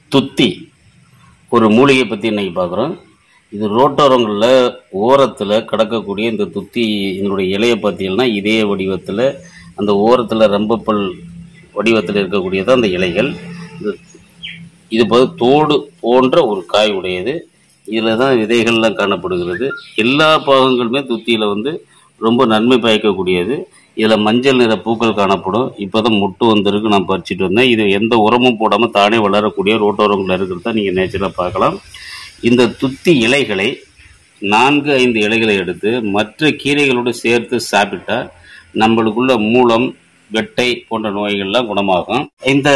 துத்தி ஒரு மூலிகை பற்றி இன்னைக்கு பார்க்குறோம் இது ரோட்டோரங்களில் ஓரத்தில் கிடக்கக்கூடிய இந்த துத்தி இதனுடைய இலையை பார்த்தீங்கன்னா இதே வடிவத்தில் அந்த ஓரத்தில் ரம்பப்பல் வடிவத்தில் இருக்கக்கூடியது அந்த இலைகள் இது இது போது தோடு போன்ற ஒரு காய் உடையது இதில் தான் விதைகள்லாம் காணப்படுகிறது எல்லா பாகங்களுமே துத்தியில் வந்து ரொம்ப நன்மை பயக்கக்கூடியது இதில் மஞ்சள் நிற பூக்கள் காணப்படும் இப்போ தான் முட்டு வந்திருக்கு நான் பறிச்சுட்டு வந்தேன் இது எந்த உரமும் போடாமல் தானே வளரக்கூடிய ரோட்டோரங்களில் இருக்கிறத நீங்கள் நேச்சராக பார்க்கலாம் இந்த துத்தி இலைகளை நான்கு ஐந்து இலைகளை எடுத்து மற்ற கீரைகளோடு சேர்த்து சாப்பிட்டா நம்மளுக்குள்ள மூலம் வெட்டை போன்ற நோய்கள்லாம் குணமாகும் இந்த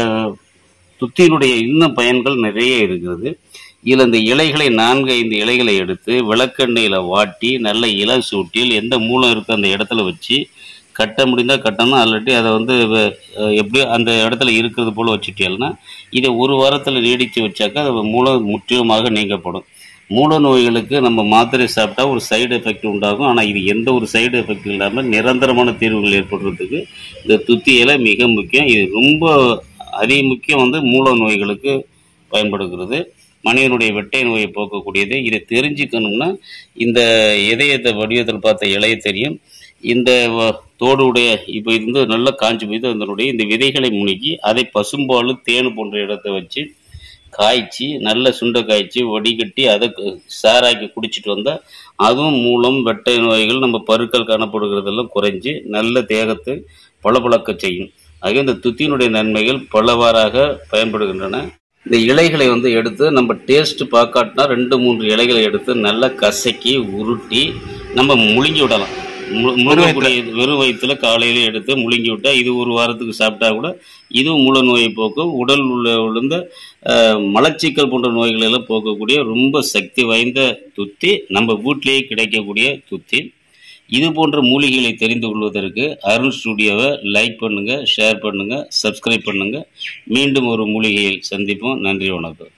துத்தியினுடைய இன்னும் பயன்கள் நிறைய இருக்கிறது இதில் இந்த இலைகளை நான்கு ஐந்து இலைகளை எடுத்து விளக்கெண்ணெயில் வாட்டி நல்ல இலை சூட்டில் எந்த மூலம் இருக்கோ அந்த இடத்துல வச்சு கட்ட முடிந்தால் கட்டணும் அல்லாட்டி அதை வந்து வ- அஹ் எப்படியோ அந்த இடத்துல இருக்கிறது போல் வச்சுட்டேன்னா இதை ஒரு வாரத்தில் நீடித்து வச்சாக்கா அது மூலம் முற்றிலுமாக நீங்கப்படும் மூல நோய்களுக்கு நம்ம மாத்திரை சாப்பிட்டா ஒரு சைடு எஃபெக்ட் உண்டாகும் ஆனால் இது எந்த ஒரு சைடு எஃபெக்ட் இல்லாமல் நிரந்தரமான தீர்வுகள் ஏற்படுறதுக்கு இந்த துத்தி இலை மிக முக்கியம் இது ரொம்ப அதி முக்கியம் வந்து மூல நோய்களுக்கு பயன்படுகிறது மனிதனுடைய வெட்டை நோயை போக்கக்கூடியது இதை தெரிஞ்சுக்கணும்னா இந்த இதயத்தை வடிவத்தில் பார்த்த இலைய தெரியும் இந்த வ- தோடு உடைய இப்போ இது வந்து நல்லா காஞ்சி போய் அதனுடைய இந்த விதைகளை முணுக்கி அதை பசும்பால் தேன் போன்ற இடத்தை வச்சு காய்ச்சி நல்ல சுண்டை காய்ச்சி வடிகட்டி அதை க- சாறாக்கி குடிச்சிட்டு வந்தால் அதுவும் மூலம் வெட்டை நோய்கள் நம்ம பருக்கள் காணப்படுகிறதெல்லாம் குறைஞ்சி நல்ல தேகத்தை பளபளக்க செய்யும் ஆக இந்த துத்தியினுடைய நன்மைகள் பலவாறாக பயன்படுகின்றன இந்த இலைகளை வந்து எடுத்து நம்ம டேஸ்ட் பார்க்காட்டினா ரெண்டு மூன்று இலைகளை எடுத்து நல்லா கசக்கி உருட்டி நம்ம முழுங்கி விடலாம் மு- முழுங்கக்கூடிய வெறும் வயிற்றுல காலையில எடுத்து முழுங்கி விட்டா இது ஒரு வாரத்துக்கு சாப்பிட்டா கூட இதுவும் மூல நோயை போக்கும் உடல் உள்ள விழுந்த அஹ், மலச்சிக்கல் போன்ற நோய்களை எல்லாம் போக்கக்கூடிய ரொம்ப சக்தி வாய்ந்த துத்தி நம்ம வீட்டிலேயே கிடைக்கக்கூடிய துத்தி இது போன்ற மூலிகைகளை தெரிந்து கொள்வதற்கு அருண் ஸ்டுடியோவை லைக் பண்ணுங்க ஷேர் பண்ணுங்க சப்ஸ்கிரைப் பண்ணுங்க மீண்டும் ஒரு மூலிகையில் சந்திப்போம் நன்றி வணக்கம்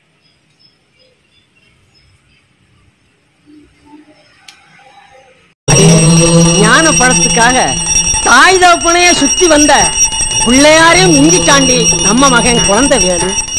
ஞான படத்துக்காக தாய் தகப்பனையே சுத்தி வந்த பிள்ளையாரையும் மிஞ்சிட்டாண்டி நம்ம மகன் குழந்தை வேலு